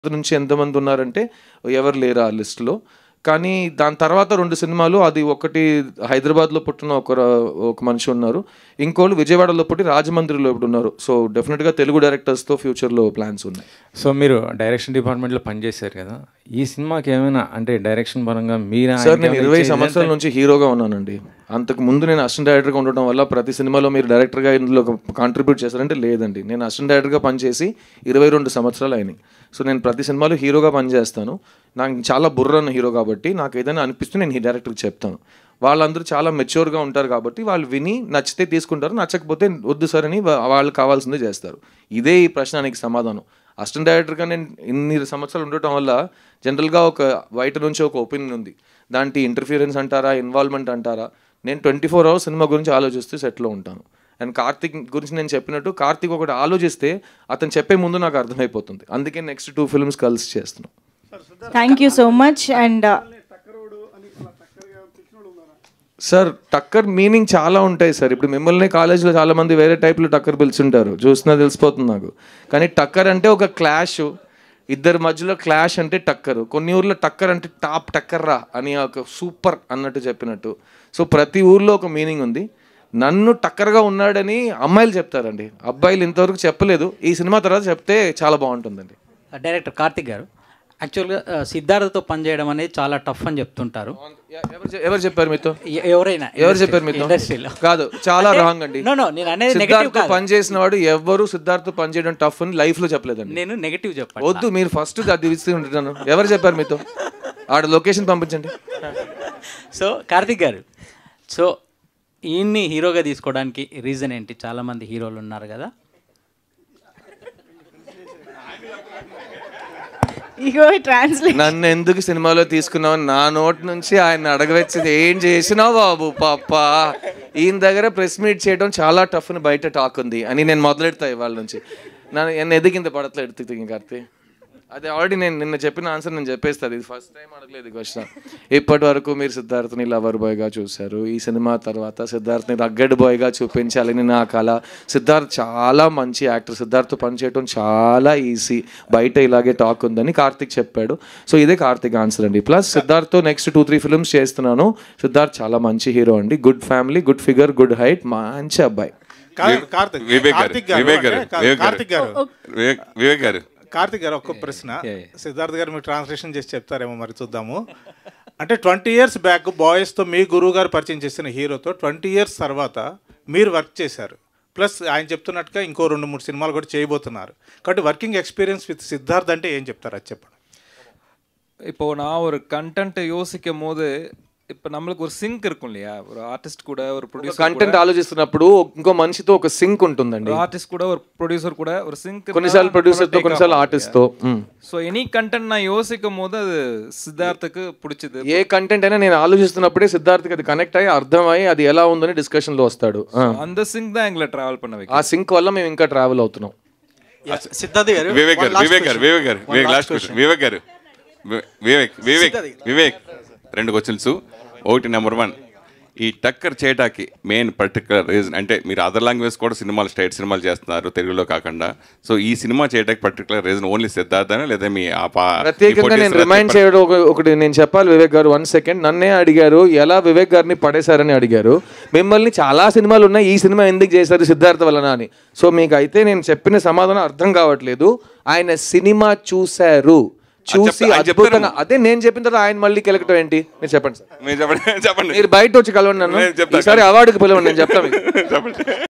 నుంచి ఎంతమంది ఉన్నారంటే ఎవరు లేరు ఆ లిస్టులో కానీ దాని తర్వాత రెండు సినిమాలు అది ఒకటి హైదరాబాద్లో పుట్టిన ఒక ర- ఒక మనిషి ఉన్నారు ఇంకోళ్ళు విజయవాడలో పుట్టి రాజమండ్రిలో ఇప్పుడు ఉన్నారు సో డెఫినెట్గా తెలుగు డైరెక్టర్స్తో ఫ్యూచర్లో ప్లాన్స్ ఉన్నాయి సో మీరు డైరెక్షన్ డిపార్ట్మెంట్లో పనిచేశారు కదా ఈ సినిమాకి ఏమైనా అంటే డైరెక్షన్ పరంగా మీరా సార్ నేను ఇరవై సంవత్సరాల నుంచి హీరోగా ఉన్నానండి అంతకు ముందు నేను అసిస్టెంట్ డైరెక్టర్గా ఉండడం వల్ల ప్రతి సినిమాలో మీరు డైరెక్టర్గా ఇందులో కాంట్రిబ్యూట్ చేస్తారంటే లేదండి నేను అసిస్టెంట్ డైరెక్టర్గా పనిచేసి ఇరవై రెండు సంవత్సరాలు అయినాయి సో నేను ప్రతి సినిమాలో హీరోగా పనిచేస్తాను నాకు చాలా బుర్రన్న హీరో కాబట్టి నాకు ఏదైనా అనిపిస్తే నేను ఈ డైరెక్టర్కి చెప్తాను వాళ్ళందరూ చాలా మెచ్యూర్గా ఉంటారు కాబట్టి వాళ్ళు విని నచ్చితే తీసుకుంటారు నచ్చకపోతే వద్దు సార్ అని వా- వాళ్ళు కావాల్సిందే చేస్తారు ఇదే ఈ ప్రశ్నానికి సమాధానం అసిస్టెంట్ డైరెక్టర్గా నేను ఇన్ని సంవత్సరాలు ఉండటం వల్ల జనరల్గా ఒక బయట నుంచి ఒక ఒపీనియన్ ఉంది దాంట్లో ఇంటర్ఫియరెన్స్ అంటారా ఇన్వాల్వ్మెంట్ అంటారా నేను ట్వంటీ ఫోర్ అవర్స్ సినిమా గురించి ఆలోచిస్తూ సెట్లో ఉంటాను అండ్ కార్తిక్ గురించి నేను చెప్పినట్టు కార్తిక్ ఒకటి ఆలోచిస్తే అతను చెప్పే ముందు నాకు అర్థమైపోతుంది అందుకే నెక్స్ట్ టూ ఫిల్మ్స్ కలిసి చేస్తున్నాం thank you so much and sir Takkar meaning చాలా ఉంటాయి సార్ ఇప్పుడు మిమ్మల్ని కాలేజ్లో చాలా మంది వేరే టైప్లో టక్కర్ పిలుచుంటారు చూసినా తెలిసిపోతుంది నాకు కానీ టక్కర్ అంటే ఒక క్లాష్ ఇద్దరి మధ్యలో క్లాష్ అంటే టక్కర్ కొన్ని ఊర్లో టక్కర్ అంటే టాప్ టక్కర్ రా అని ఒక సూపర్ అన్నట్టు చెప్పినట్టు సో ప్రతి ఊర్లో ఒక మీనింగ్ ఉంది నన్ను టక్కర్గా ఉన్నాడని అమ్మాయిలు చెప్తారండి అబ్బాయిలు ఇంతవరకు చెప్పలేదు ఈ సినిమా తర్వాత చెప్తే చాలా బాగుంటుందండి డైరెక్టర్ కార్తిక్ గారు యాక్చువల్గా ఆ, సిద్ధార్థతో పనిచేయడం అనేది చాలా టఫ్ అని చెప్తుంటారు ఎవరు చె- ఎవరు చెప్పారు మీతో ఎ- ఎవరైనా ఎవరు చెప్పారు మీతో ఇండస్ట్రీలో కాదు చాలా రాంగ్ అండి నో నో నేను అనేది నెగటివ్ సిద్ధార్థ్ కాదు పని చేసిన వాడు ఎవరు సిద్ధార్థ్ పని చేయడం టఫ్ అని లైఫ్ లో చెప్పలేదండి నేను నెగటివ్ చెప్పాను వద్దు మీరు ఫస్ట్ అది ఇస్తూ ఉంటున్నాను ఎవరు చెప్పారు మీతో ఆడ లొకేషన్ పంపించండి సో కార్తిక్ గారు సో ఈయన్ని హీరోగా తీసుకోవడానికి రీజన్ ఏంటి చాలా మంది హీరోలు ఉన్నారు కదా ఇగో ట్రాన్స్లేట్ నన్ను ఎందుకు సినిమాలో తీసుకున్నావు నా నోటి నుంచి ఆయన అడగవచ్చింది ఏం చేసినావు బాబు పాప ఈయన దగ్గర ప్రెస్ మీట్ చేయడం చాలా టఫ్ అని బయట టాక్ ఉంది అని నేను మొదలెడతా ఇవాళ నుంచి నన్ను ఎన్న ఎదిగింది పడతలే ఎడుతుంది కార్తీ అది ఆల్రెడీ నేను నిన్న చెప్పిన ఆన్సర్ నేను చెప్పేస్తాను ఇది ఫస్ట్ టైం అడగలేదు ఈ క్వశ్చన్ ఇప్పటి వరకు మీరు సిద్ధార్థని లవర్ బాయ్గా చూశారు ఈ సినిమా తర్వాత సిద్ధార్థని రగ్గడ్ బాయ్గా చూపించాలని నా కళ సిద్ధార్థ్ చాలా మంచి యాక్టర్ సిద్ధార్థ్ పనిచేయడం చాలా ఈజీ బయట ఇలాగే టాక్ ఉందని కార్తిక్ చెప్పాడు సో ఇదే కార్తిక్ ఆన్సర్ అండి ప్లస్ సిద్ధార్థ్తో నెక్స్ట్ టూ త్రీ ఫిల్మ్స్ చేస్తున్నాను సిద్ధార్థ్ చాలా మంచి హీరో అండి good family good figure good height మంచి అబ్బాయి కా- కార్తిక్ వివేక్ గారు కార్తిక్ గారు వివేక్ గారు అంటే కా- వివేక్ గారు కార్తిక్ గారు వివేక్ వివేక్ గారు కార్తిక్ గారు ఒక్క ప్రశ్న సిద్ధార్థ్ గారు మీరు ట్రాన్స్లేషన్ చేసి చెప్తారేమో మరి చూద్దాము అంటే ట్వంటీ ఇయర్స్ బ్యాక్ బాయ్స్తో మీ గురువు గారు పరిచయం చేసిన హీరోతో ట్వంటీ ఇయర్స్ తర్వాత మీరు వర్క్ చేశారు ప్లస్ ఆయన చెప్తున్నట్టుగా ఇంకో రెండు మూడు సినిమాలు కూడా చేయబోతున్నారు కాబట్టి వర్కింగ్ ఎక్స్పీరియన్స్ విత్ సిద్ధార్థ్ అంటే ఏం చెప్తారు అది చెప్పండి இப்போ நான் ஒரு கண்டென்ட்டை யோசிக்கும் போது இப்போ நம்மளுக்கு ஒரு சிங்க் இருக்கும் இல்லையா ஒரு ஆர்டிஸ்ட் கூட ஒரு ப்ரொடியூசர் కంటెంట్ ఆలోచిస్తున్నప్పుడు ఇంకో మనిషితో ఒక సింక్ ఉంటుందండి ஆர்டிஸ்ட் கூட ஒரு ப்ரொடியூசர் கூட ஒரு சிங்க் కొన్నిసార్లు ప్రొడ్యూసర్తో కొన్నిసార్లు ఆర్టిస్ట్తో ஸோ எனி கண்டென்ட் நான் யோசிக்கும் போது அது சித்தார்த்துக்கு பிடிச்சது ఏ కంటెంట్ అయినా నేను ఆలోచిస్తున్నప్పుడే సిద్ధార్థ్కి అది కనెక్ట్ అయ్యి అర్థమై అది ఎలా ఉందని డిస్కషన్లో వస్తాడు ఆ. அந்த சிங்க் தான் எங்களை ட்ராவல் பண்ண வைக்கும் ఆ సింక్ వల్ల మేము ఇంకా ట్రావెల్ అవుతున్నాం సిద్ధార్థ్ గారు వివేక్ గారు one last వివేక్ గారు question. వివేక్ గారు One Vivek last last question Vivek గారు వి- వివేక్ వివేక్ వివేక్ రెండు క్వశ్చన్స్ ఒకటి నెంబర్ వన్ ఈ టక్కర్ చేయటానికి మెయిన్ పర్టికులర్ రీజన్ అంటే మీరు అదర్ లాంగ్వేజ్ కూడా సినిమాలు స్టేట్ సినిమాలు చేస్తున్నారు తెలుగులో కాకుండా సో ఈ సినిమా చేయడానికి పర్టికులర్ రీజన్ ఓన్లీ సిద్ధార్థ లేదా మీ ఆ పా- ఈ ప్రత్యేకంగా నేను producer రిమైండ్ చేయడం ఒక- ఒకటి నేను చెప్పాలి వివేక్ గారు వన్ సెకండ్ నన్నే అడిగారు ఎలా వివేక్ గారిని పడేశారని అడిగారు మిమ్మల్ని చాలా సినిమాలు ఉన్నాయి ఈ సినిమా ఎందుకు చేశారు సిద్ధార్థ వలన అని సో మీకు అయితే నేను చెప్పిన సమాధానం అర్థం కావట్లేదు ఆయన సినిమా చూశారు చూసి చెప్తా- ఆయన చెప్తారు. అద్భుతంగా అదే నేను చెప్పిన తర్వాత ఆయన మళ్ళీ కెలకటం ఏంటి మీరు చెప్పండి సార్ మీరు చెప్పండి చెప్పండి మీరు బయట వచ్చి కలవండి నన్ను నేను చెప్తా. ఈసారి అవార్డుకి పిలవండి నేను చెప్తాను మీకు చెప్పండి